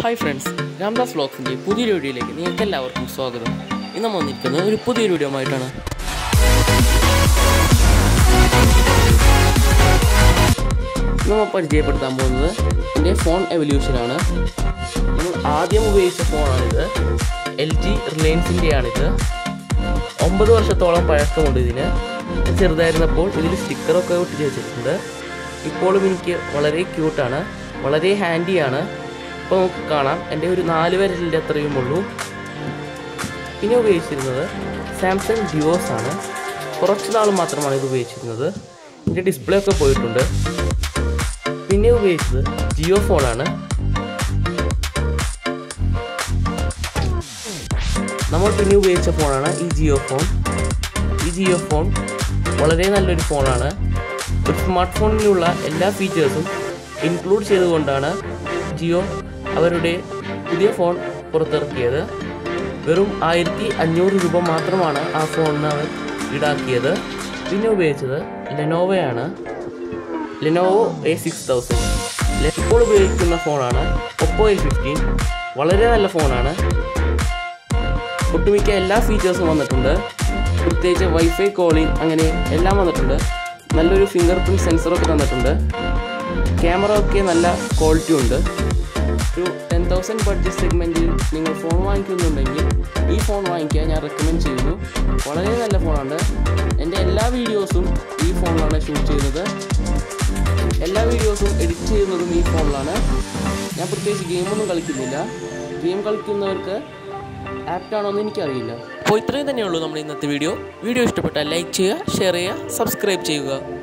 hi friends Ramdas വ്ലോഗ്സിൻ്റെ പുതിയൊരു വീഡിയോയിലേക്ക് നിങ്ങൾക്ക് എല്ലാവർക്കും സ്വാഗതം ഇന്ന് നമ്മൾ വന്നിരിക്കുന്നത് ഒരു പുതിയൊരു വീഡിയോ ആയിട്ടാണ് ഇന്ന് നമ്മൾ പരിചയപ്പെടുത്താൻ പോകുന്നത് എൻ്റെ ഫോൺ എവല്യൂഷനാണ് നമ്മൾ ആദ്യം ഉപയോഗിച്ച ഫോണാണിത് എൽ ജി റിലയൻസിൻ്റെയാണിത് ഒമ്പത് വർഷത്തോളം പഴക്കമുണ്ട് ഇതിന് ചെറുതായിരുന്നപ്പോൾ ഇതിൽ സ്റ്റിക്കറൊക്കെ ഒട്ടിച്ച് വെച്ചിട്ടുണ്ട് ഇപ്പോഴും എനിക്ക് വളരെ ക്യൂട്ടാണ് വളരെ ഹാൻഡിയാണ് ഇപ്പോൾ നമുക്ക് കാണാം എൻ്റെ ഒരു നാല് വിരലിൻ്റെ അത്രയും ഉള്ളൂ പിന്നെ ഉപയോഗിച്ചിരുന്നത് സാംസങ് ഡിയോസ് ആണ് കുറച്ച് നാൾ മാത്രമാണ് ഇത് ഉപയോഗിച്ചിരുന്നത് ഇതിൻ്റെ ഡിസ്പ്ലേ ഒക്കെ പോയിട്ടുണ്ട് പിന്നെ ഉപയോഗിച്ചത് ജിയോ ഫോണാണ് നമ്മൾ പിന്നെ ഉപയോഗിച്ച ഫോണാണ് ഈ ജിയോ ഫോൺ ഈ ജിയോ ഫോൺ വളരെ നല്ലൊരു ഫോണാണ് ഒരു സ്മാർട്ട് ഫോണിലുള്ള എല്ലാ ഫീച്ചേഴ്സും ഇൻക്ലൂഡ് ചെയ്തുകൊണ്ടാണ് ജിയോ അവരുടെ പുതിയ ഫോൺ പുറത്തിറക്കിയത് വെറും ആയിരത്തി അഞ്ഞൂറ് രൂപ മാത്രമാണ് ആ ഫോണിന് അവർ ഈടാക്കിയത് പിന്നെ ഉപയോഗിച്ചത് ലെനോവയാണ് ലെനോവോ എ സിക്സ് തൗസൻഡ് ഇപ്പോൾ ഉപയോഗിക്കുന്ന ഫോണാണ് ഒപ്പോ എ ഫിഫ്റ്റീൻ വളരെ നല്ല ഫോണാണ് ഒട്ടുമിക്ക എല്ലാ ഫീച്ചേഴ്സും വന്നിട്ടുണ്ട് പ്രത്യേകിച്ച് വൈഫൈ കോളിംഗ് അങ്ങനെ എല്ലാം വന്നിട്ടുണ്ട് നല്ലൊരു ഫിംഗർ പ്രിൻറ്റ് സെൻസറൊക്കെ തന്നിട്ടുണ്ട് ക്യാമറ ഒക്കെ നല്ല ക്വാളിറ്റി ഉണ്ട് ഒരു ടെൻ തൗസൻഡ് ബഡ്ജറ്റ് സെഗ്മെൻറ്റിൽ നിങ്ങൾ ഫോൺ വാങ്ങിക്കുന്നുണ്ടെങ്കിൽ ഈ ഫോൺ വാങ്ങിക്കാൻ ഞാൻ റെക്കമെൻഡ് ചെയ്യുന്നു വളരെ നല്ല ഫോണാണ് എൻ്റെ എല്ലാ വീഡിയോസും ഈ ഫോണിലാണ് ഷൂട്ട് ചെയ്യുന്നത് എല്ലാ വീഡിയോസും എഡിറ്റ് ചെയ്യുന്നതും ഈ ഫോണിലാണ് ഞാൻ പ്രത്യേകിച്ച് ഗെയിമൊന്നും കളിക്കുന്നില്ല ഗെയിം കളിക്കുന്നവർക്ക് ആപ്റ്റാണോ എന്ന് എനിക്കറിയില്ല അപ്പോൾ ഇത്രയും തന്നെയുള്ളൂ നമ്മുടെ ഇന്നത്തെ വീഡിയോ വീഡിയോ ഇഷ്ടപ്പെട്ടാൽ ലൈക്ക് ചെയ്യുക ഷെയർ ചെയ്യുക സബ്സ്ക്രൈബ് ചെയ്യുക